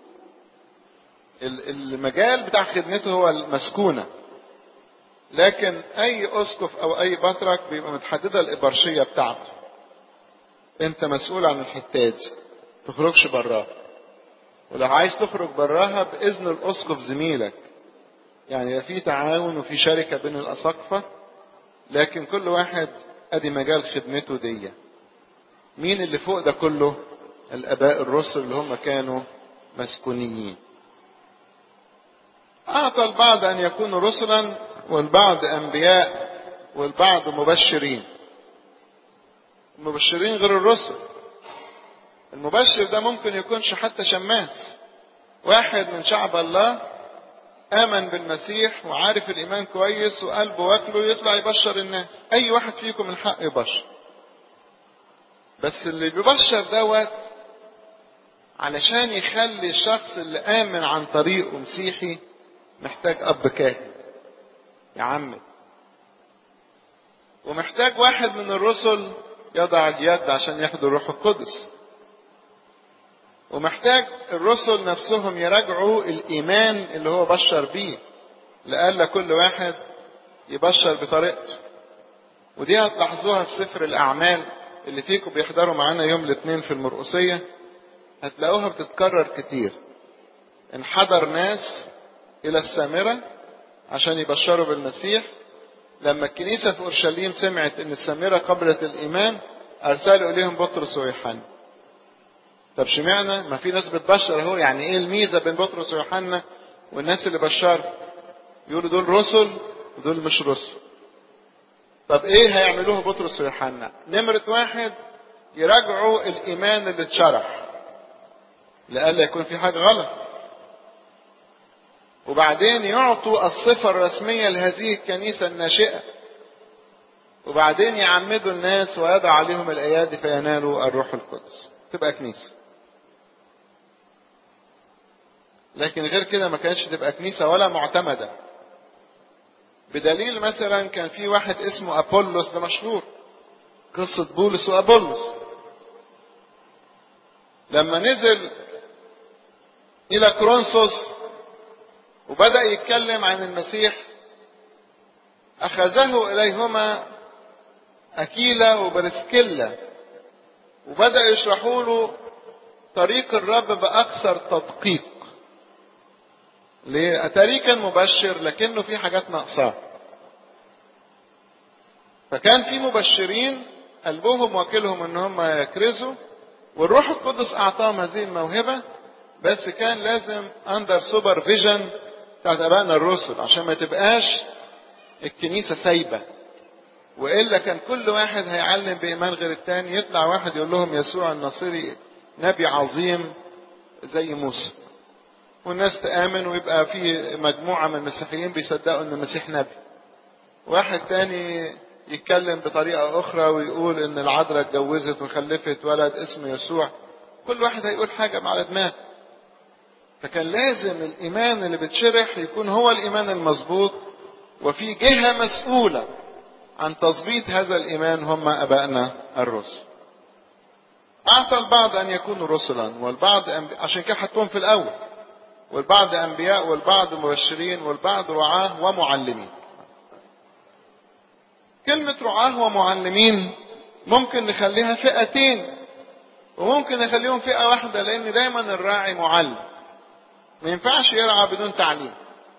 المجال بتاع خدمته هو المسكونة لكن أي أسقف أو أي بطرك بيبقى متحددة الإبرشية بتاعته أنت مسؤول عن الحتة دي تخرجش براها ولو عايز تخرج براها بإذن الأسقف زميلك يعني في تعاون وفي شركة بين الأساقفة لكن كل واحد أدي مجال خدمته دي مين اللي فوق ده كله الآباء الرسل اللي هم كانوا مسكونيين أعطى البعض أن يكونوا رسلا والبعض أنبياء والبعض مبشرين المبشرين غير الرسل المبشر ده ممكن يكونش حتى شماس واحد من شعب الله آمن بالمسيح وعارف الإيمان كويس وقلبه واكله يطلع يبشر الناس أي واحد فيكم من حق يبشر بس اللي بيبشر دوت علشان يخلي الشخص اللي آمن عن طريقه مسيحي محتاج أب كاهن يعمد ومحتاج واحد من الرسل يضع اليد عشان ياخد الروح القدس ومحتاج الرسل نفسهم يراجعوا الإيمان اللي هو بشر بيه لألا كل واحد يبشر بطريقته ودي هتلاحظوها في سفر الأعمال اللي فيكم بيحضروا معانا يوم الاثنين في المرقسية هتلاقوها بتتكرر كتير انحدر ناس إلى السامرة عشان يبشروا بالمسيح لما الكنيسة في أورشليم سمعت إن السامرة قبلت الإيمان أرسلوا إليهم بطرس ويوحنا طب شمعنا ما في ناس بتبشر اهو يعني ايه الميزه بين بطرس ويوحنا والناس اللي بشروا يقولوا دول رسل ودول مش رسل طب ايه هيعملوه بطرس ويوحنا نمرة واحد يراجعوا الايمان اللي اتشرح لئلا يكون في حاجة غلط وبعدين يعطوا الصفة الرسمية لهذه الكنيسة الناشئة وبعدين يعمدوا الناس ويضع عليهم الأيادي فينالوا الروح القدس تبقى كنيسة لكن غير كده ما كانتش تبقى كنيسة ولا معتمدة بدليل مثلا كان في واحد اسمه أبولس ده مشهور قصة بولس وأبولس لما نزل إلى كرونسوس وبدأ يتكلم عن المسيح أخذه إليهما أكيلا وبرسكيلا وبدأ يشرحوا له طريق الرب بأكثر تدقيق ليه؟ أتاري كان مبشر لكنه في حاجات ناقصاه فكان في مبشرين قلبهم واكلهم ان هم يكرزوا والروح القدس اعطاهم هذه الموهبه بس كان لازم اندر سوبر فيجن بتاعت ابائنا الرسل عشان ما تبقاش الكنيسه سايبه والا كان كل واحد هيعلم بايمان غير التاني يطلع واحد يقول لهم يسوع الناصري نبي عظيم زي موسى والناس تآمن ويبقى في مجموعة من المسيحيين بيصدقوا ان المسيح نبي واحد تاني يتكلم بطريقة أخرى ويقول إن العذراء اتجوزت وخلفت ولد اسمه يسوع كل واحد هيقول حاجة على دماغه فكان لازم الإيمان اللي بتشرح يكون هو الإيمان المظبوط وفي جهة مسؤولة عن تظبيط هذا الإيمان هم أبائنا الرسل أعطى البعض أن يكونوا رسلا والبعض أنبي... عشان كده حطهم في الأول والبعض أنبياء والبعض مبشرين والبعض رعاة ومعلمين كلمة رعاة ومعلمين ممكن نخليها فئتين وممكن نخليهم فئة واحدة لأن دايما الراعي معلم ما ينفعش يرعى بدون تعليم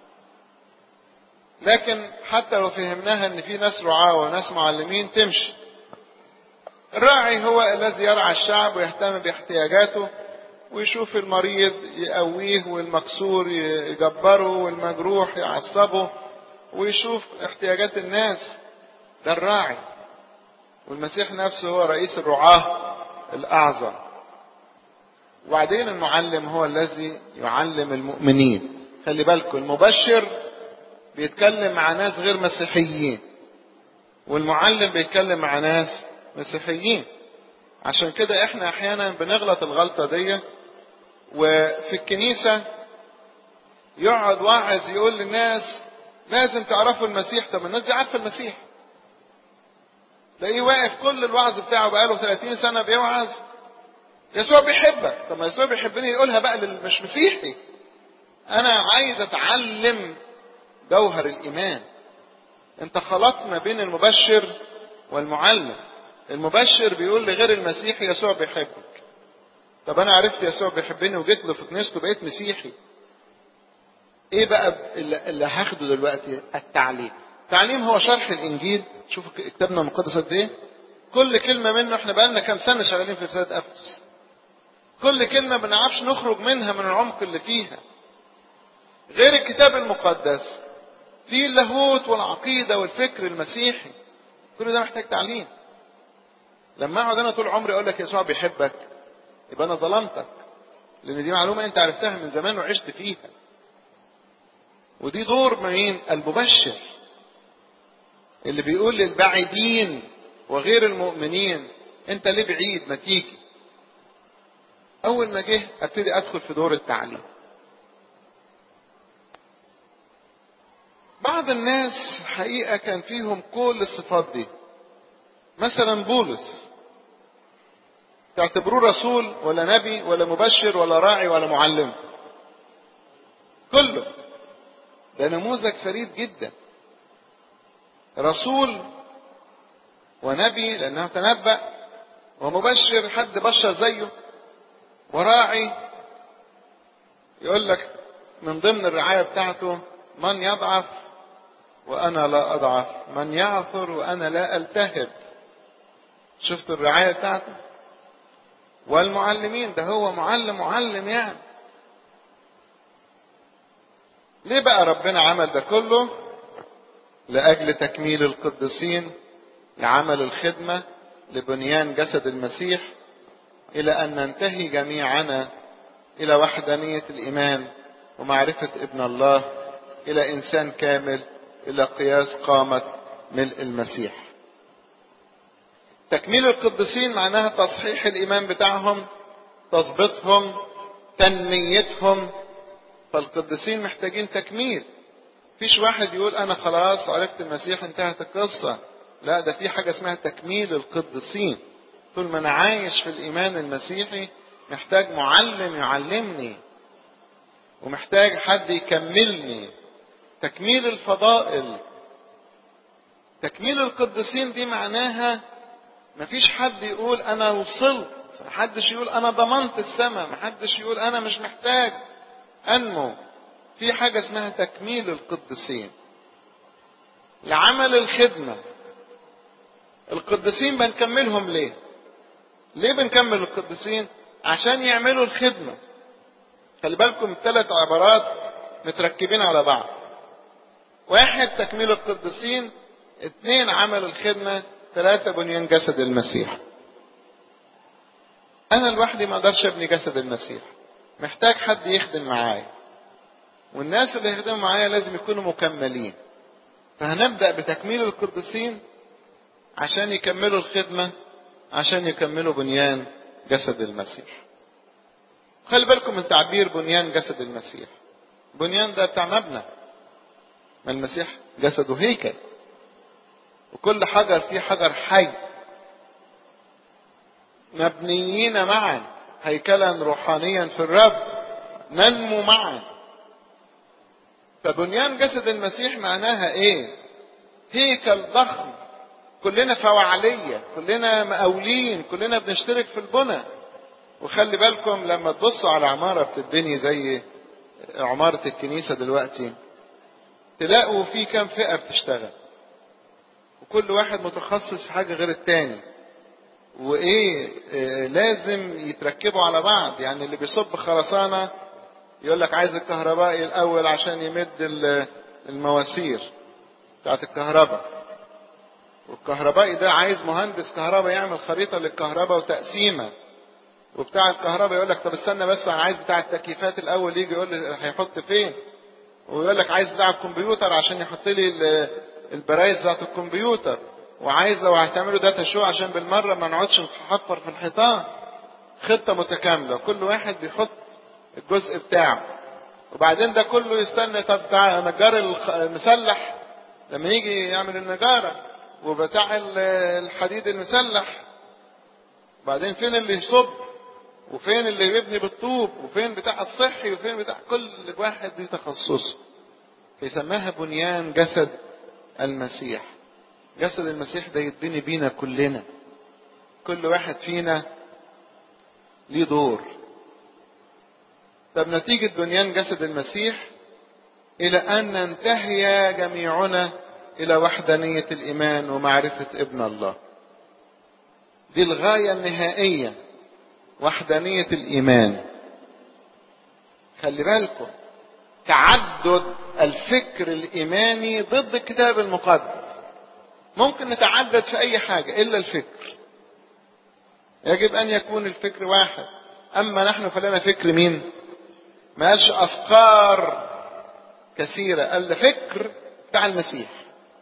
لكن حتى لو فهمناها ان في ناس رعاة وناس معلمين تمشي الراعي هو الذي يرعى الشعب ويهتم باحتياجاته ويشوف المريض يقويه والمكسور يجبره والمجروح يعصبه ويشوف احتياجات الناس ده الراعي والمسيح نفسه هو رئيس الرعاة الأعظم وبعدين المعلم هو الذي يعلم المؤمنين خلي بالكم المبشر بيتكلم مع ناس غير مسيحيين والمعلم بيتكلم مع ناس مسيحيين عشان كده احنا احيانا بنغلط الغلطة دي وفي الكنيسة يقعد واعظ يقول للناس لازم تعرفوا المسيح طب الناس دي عارفة المسيح تلاقيه واقف كل الوعظ بتاعه بقاله 30 سنة بيوعظ يسوع بيحبك طب ما يسوع بيحبني يقولها بقى للي مش مسيحي انا عايز اتعلم جوهر الايمان انت خلطت ما بين المبشر والمعلم المبشر بيقول لغير المسيحي يسوع بيحبك طب انا عرفت يسوع بيحبني وجيت له في كنيسته بقيت مسيحي ايه بقى اللي هاخده دلوقتي التعليم التعليم هو شرح الانجيل شوفوا كتابنا المقدس قد ايه كل كلمة منه احنا بقالنا كام سنة شغالين في رسالة افسس كل كلمة ما بنعرفش نخرج منها من العمق اللي فيها غير الكتاب المقدس في اللاهوت والعقيدة والفكر المسيحي كل ده محتاج تعليم لما اقعد انا طول عمري اقول لك يسوع بيحبك يبقى انا ظلمتك لان دي معلومة انت عرفتها من زمان وعشت فيها ودي دور مين المبشر اللي بيقول للبعيدين وغير المؤمنين انت ليه بعيد ما تيجي اول ما جه ابتدي ادخل في دور التعليم بعض الناس حقيقة كان فيهم كل الصفات دي مثلا بولس تعتبروه رسول ولا نبي ولا مبشر ولا راعي ولا معلم كله ده نموذج فريد جدا رسول ونبي لأنه تنبأ ومبشر حد بشر زيه وراعي يقول لك من ضمن الرعاية بتاعته من يضعف وأنا لا أضعف من يعثر وأنا لا ألتهب شفت الرعاية بتاعته والمعلمين ده هو معلم معلم يعني ليه بقى ربنا عمل ده كله لأجل تكميل القديسين لعمل الخدمة لبنيان جسد المسيح إلى أن ننتهي جميعنا إلى وحدانية الإيمان ومعرفة ابن الله إلى إنسان كامل إلى قياس قامة ملء المسيح تكميل القديسين معناها تصحيح الإيمان بتاعهم تظبيطهم تنميتهم فالقديسين محتاجين تكميل فيش واحد يقول أنا خلاص عرفت المسيح انتهت القصة لا ده في حاجة اسمها تكميل القديسين طول ما أنا عايش في الإيمان المسيحي محتاج معلم يعلمني ومحتاج حد يكملني تكميل الفضائل تكميل القديسين دي معناها مفيش حد يقول انا وصلت محدش يقول انا ضمنت السماء محدش يقول انا مش محتاج انمو في حاجة اسمها تكميل القديسين لعمل الخدمة القديسين بنكملهم ليه ليه بنكمل القديسين عشان يعملوا الخدمة خلي بالكم الثلاث عبارات متركبين على بعض واحد تكميل القديسين اثنين عمل الخدمة ثلاثة بنيان جسد المسيح أنا لوحدي ما أقدرش أبني جسد المسيح محتاج حد يخدم معايا والناس اللي يخدموا معايا لازم يكونوا مكملين فهنبدأ بتكميل القديسين عشان يكملوا الخدمة عشان يكملوا بنيان جسد المسيح خلي بالكم من تعبير بنيان جسد المسيح بنيان ده بتاع مبنى ما المسيح جسده هيكل وكل حجر فيه حجر حي مبنيين معا هيكلا روحانيا في الرب ننمو معا فبنيان جسد المسيح معناها ايه هيكل ضخم كلنا فوعلية كلنا مقاولين كلنا بنشترك في البنى وخلي بالكم لما تبصوا على عمارة بتتبني زي عمارة الكنيسة دلوقتي تلاقوا في كام فئة بتشتغل وكل واحد متخصص في حاجة غير التاني وايه آه لازم يتركبوا على بعض يعني اللي بيصب خرسانة يقول لك عايز الكهربائي الاول عشان يمد المواسير بتاعت الكهرباء والكهربائي ده عايز مهندس كهرباء يعمل خريطة للكهرباء وتقسيمة وبتاع الكهرباء يقول لك طب استنى بس انا عايز بتاع التكييفات الاول يجي يقول لي هيحط فين ويقول لك عايز بتاع الكمبيوتر عشان يحط لي البرايز بتاعت الكمبيوتر وعايز لو هتعملوا داتا شو عشان بالمره ما نقعدش نحفر في الحيطان خطه متكامله كل واحد بيحط الجزء بتاعه وبعدين ده كله يستنى طب بتاع نجار المسلح لما يجي يعمل النجاره وبتاع الحديد المسلح بعدين فين اللي يصب وفين اللي يبني بالطوب وفين بتاع الصحي وفين بتاع كل واحد ليه تخصصه يسماها بنيان جسد المسيح جسد المسيح ده يتبني بينا كلنا كل واحد فينا ليه دور طب نتيجة بنيان جسد المسيح إلى أن ننتهي جميعنا إلى وحدانية الإيمان ومعرفة ابن الله دي الغاية النهائية وحدانية الإيمان خلي بالكم تعدد الفكر الإيماني ضد الكتاب المقدس ممكن نتعدد في أي حاجة إلا الفكر يجب أن يكون الفكر واحد أما نحن فلنا فكر مين ما قالش أفكار كثيرة قال فكر بتاع المسيح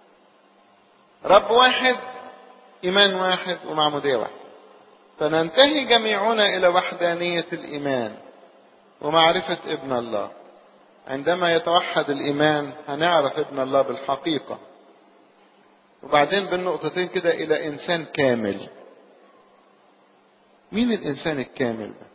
رب واحد إيمان واحد ومعمودية واحد فننتهي جميعنا إلى وحدانية الإيمان ومعرفة ابن الله عندما يتوحد الإيمان هنعرف ابن الله بالحقيقة وبعدين بالنقطتين كده إلى إنسان كامل مين الإنسان الكامل ده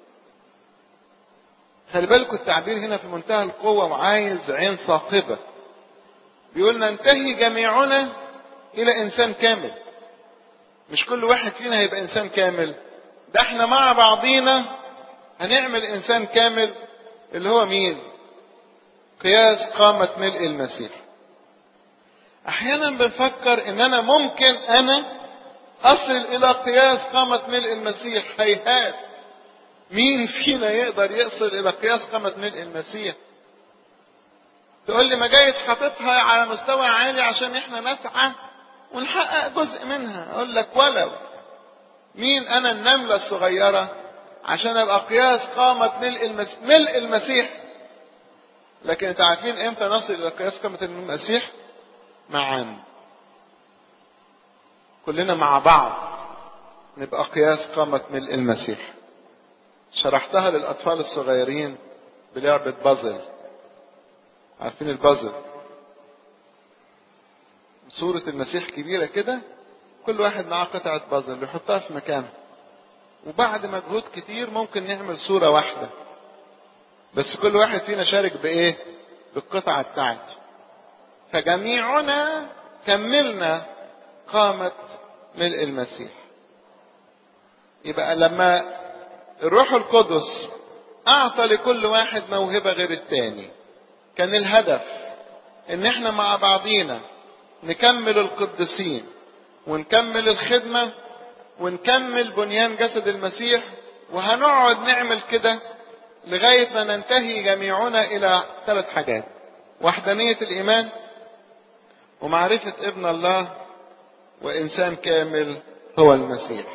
خلي بالكم التعبير هنا في منتهى القوة وعايز عين صاخبة بيقول ننتهي جميعنا إلى إنسان كامل مش كل واحد فينا هيبقى إنسان كامل ده احنا مع بعضينا هنعمل إنسان كامل اللي هو مين قياس قامة ملء المسيح أحيانا بنفكر إن أنا ممكن أنا أصل إلى قياس قامة ملء المسيح هيهات مين فينا يقدر يصل إلى قياس قامة ملء المسيح تقول لي ما جايز حاططها على مستوى عالي عشان احنا نسعى ونحقق جزء منها اقول لك ولو مين انا النملة الصغيرة عشان ابقى قياس قامة ملء المسيح ملء المسيح لكن انتوا عارفين امتى نصل الى قياس قامة المسيح معا كلنا مع بعض نبقى قياس قامة ملء المسيح شرحتها للاطفال الصغيرين بلعبة بازل عارفين البازل صورة المسيح كبيرة كده كل واحد معاه قطعة بازل يحطها في مكانها وبعد مجهود كتير ممكن نعمل صورة واحدة بس كل واحد فينا شارك بإيه؟ بالقطعة بتاعته فجميعنا كملنا قامة ملء المسيح يبقى لما الروح القدس أعطى لكل واحد موهبة غير التاني كان الهدف ان احنا مع بعضينا نكمل القديسين ونكمل الخدمة ونكمل بنيان جسد المسيح وهنقعد نعمل كده لغاية ما ننتهي جميعنا إلى ثلاث حاجات وحدانية الإيمان ومعرفة ابن الله وإنسان كامل هو المسيح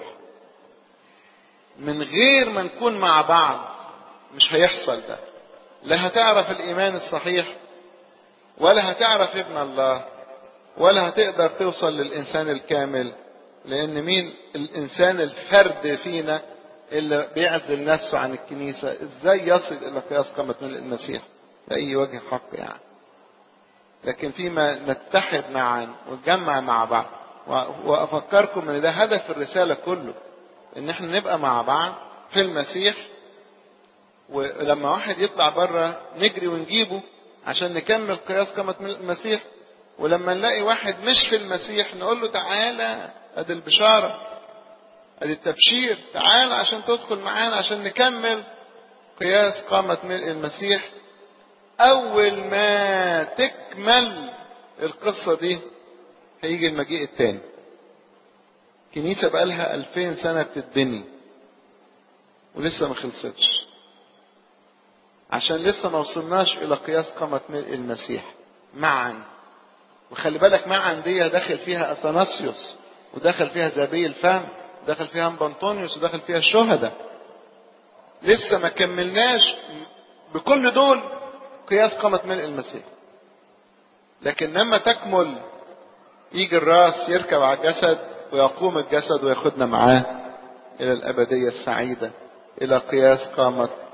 من غير ما نكون مع بعض مش هيحصل ده لا هتعرف الإيمان الصحيح ولا هتعرف ابن الله ولا هتقدر توصل للإنسان الكامل لأن مين الإنسان الفرد فينا اللي بيعزل نفسه عن الكنيسة إزاي يصل إلى قياس قامة من المسيح بأي وجه حق يعني لكن فيما نتحد معا ونجمع مع بعض وأفكركم أن ده هدف الرسالة كله إن احنا نبقى مع بعض في المسيح ولما واحد يطلع بره نجري ونجيبه عشان نكمل قياس قامة المسيح ولما نلاقي واحد مش في المسيح نقول له تعالى ادي البشارة ادي التبشير تعالى عشان تدخل معانا عشان نكمل قياس قامة ملء المسيح اول ما تكمل القصة دي هيجي المجيء التاني كنيسة بقالها ألفين سنة بتتبني ولسه ما خلصتش عشان لسه ما وصلناش إلى قياس قامة ملء المسيح معا وخلي بالك معا دي داخل فيها أثناسيوس ودخل فيها زابي الفهم ودخل فيها أمبانطونيوس ودخل فيها الشهداء لسه ما كملناش بكل دول قياس قامة ملء المسيح لكن لما تكمل يجي الراس يركب على الجسد ويقوم الجسد وياخدنا معاه إلى الأبدية السعيدة إلى قياس قامة